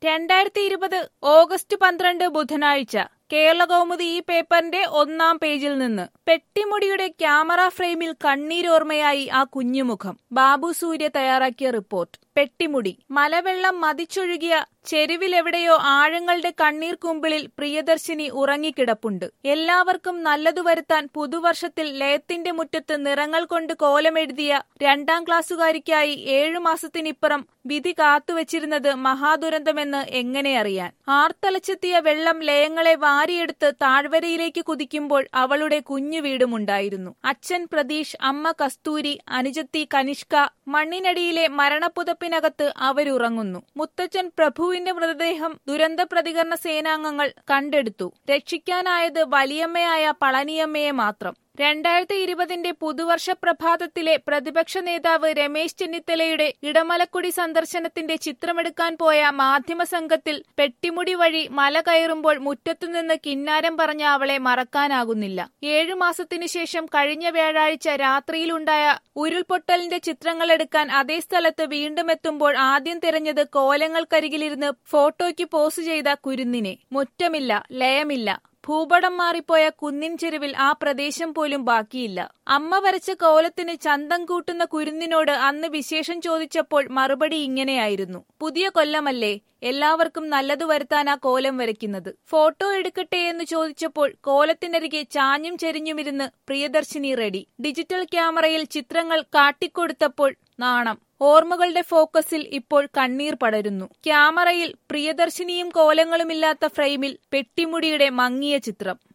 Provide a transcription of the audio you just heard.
രണ്ടായിരത്തി ഇരുപത് ഓഗസ്റ്റ് പന്ത്രണ്ട് ബുധനാഴ്ച കേരളകൗമുദി ഈ പേപ്പറിന്റെ ഒന്നാം പേജിൽ നിന്ന് പെട്ടിമുടിയുടെ ക്യാമറ ഫ്രെയിമിൽ കണ്ണീരോർമ്മയായി ആ കുഞ്ഞുമുഖം ബാബു സൂര്യ തയ്യാറാക്കിയ റിപ്പോർട്ട് പെട്ടിമുടി മലവെള്ളം മതിച്ചൊഴുകിയ ചെരുവിലെവിടെയോ ആഴങ്ങളുടെ കണ്ണീർ കുമ്പിളിൽ പ്രിയദർശിനി ഉറങ്ങിക്കിടപ്പുണ്ട് എല്ലാവർക്കും നല്ലതു വരുത്താൻ പുതുവർഷത്തിൽ ലയത്തിന്റെ മുറ്റത്ത് നിറങ്ങൾ കൊണ്ട് കോലമെഴുതിയ രണ്ടാം ക്ലാസ്സുകാരിക്കായി ഏഴു മാസത്തിനിപ്പുറം വിധി കാത്തുവച്ചിരുന്നത് മഹാദുരന്തമെന്ന് എങ്ങനെ അറിയാൻ ആർത്തലച്ചെത്തിയ വെള്ളം ലയങ്ങളെ വാരിയെടുത്ത് താഴ്വരയിലേക്ക് കുതിക്കുമ്പോൾ അവളുടെ കുഞ്ഞു വീടുമുണ്ടായിരുന്നു അച്ഛൻ പ്രതീഷ് അമ്മ കസ്തൂരി അനുജത്തി കനിഷ്ക മണ്ണിനടിയിലെ മരണപ്പുതപ്പിനകത്ത് അവരുറങ്ങുന്നു മുത്തച്ഛൻ പ്രഭുവിന്റെ മൃതദേഹം ദുരന്ത പ്രതികരണ സേനാംഗങ്ങൾ കണ്ടെടുത്തു രക്ഷിക്കാനായത് വലിയമ്മയായ പളനിയമ്മയെ മാത്രം രണ്ടായിരത്തി ഇരുപതിന്റെ പുതുവർഷ പ്രഭാതത്തിലെ പ്രതിപക്ഷ നേതാവ് രമേശ് ചെന്നിത്തലയുടെ ഇടമലക്കുടി സന്ദർശനത്തിന്റെ ചിത്രമെടുക്കാൻ പോയ മാധ്യമ സംഘത്തിൽ പെട്ടിമുടി വഴി മല കയറുമ്പോൾ മുറ്റത്തുനിന്ന് കിന്നാരം പറഞ്ഞ അവളെ മറക്കാനാകുന്നില്ല ഏഴു മാസത്തിനു ശേഷം കഴിഞ്ഞ വ്യാഴാഴ്ച രാത്രിയിലുണ്ടായ ഉരുൾപൊട്ടലിന്റെ ചിത്രങ്ങളെടുക്കാൻ അതേ സ്ഥലത്ത് വീണ്ടും എത്തുമ്പോൾ ആദ്യം തിരഞ്ഞത് കോലങ്ങൾക്കരികിലിരുന്ന് ഫോട്ടോയ്ക്ക് പോസ് ചെയ്ത കുരുന്നിനെ മുറ്റമില്ല ലയമില്ല ഭൂപടം മാറിപ്പോയ കുന്നിൻ ചെരുവിൽ ആ പ്രദേശം പോലും ബാക്കിയില്ല അമ്മ വരച്ച കോലത്തിന് ചന്തം കൂട്ടുന്ന കുരുന്നിനോട് അന്ന് വിശേഷം ചോദിച്ചപ്പോൾ മറുപടി ഇങ്ങനെയായിരുന്നു പുതിയ കൊല്ലമല്ലേ എല്ലാവർക്കും നല്ലതു വരുത്താനാ കോലം വരയ്ക്കുന്നത് ഫോട്ടോ എടുക്കട്ടെ എന്ന് ചോദിച്ചപ്പോൾ കോലത്തിനരികെ ചാഞ്ഞും ചെരിഞ്ഞുമിരുന്ന് പ്രിയദർശിനി റെഡി ഡിജിറ്റൽ ക്യാമറയിൽ ചിത്രങ്ങൾ കാട്ടിക്കൊടുത്തപ്പോൾ നാണം ഓർമ്മകളുടെ ഫോക്കസിൽ ഇപ്പോൾ കണ്ണീർ പടരുന്നു ക്യാമറയിൽ പ്രിയദർശിനിയും കോലങ്ങളുമില്ലാത്ത ഫ്രെയിമിൽ പെട്ടിമുടിയുടെ മങ്ങിയ ചിത്രം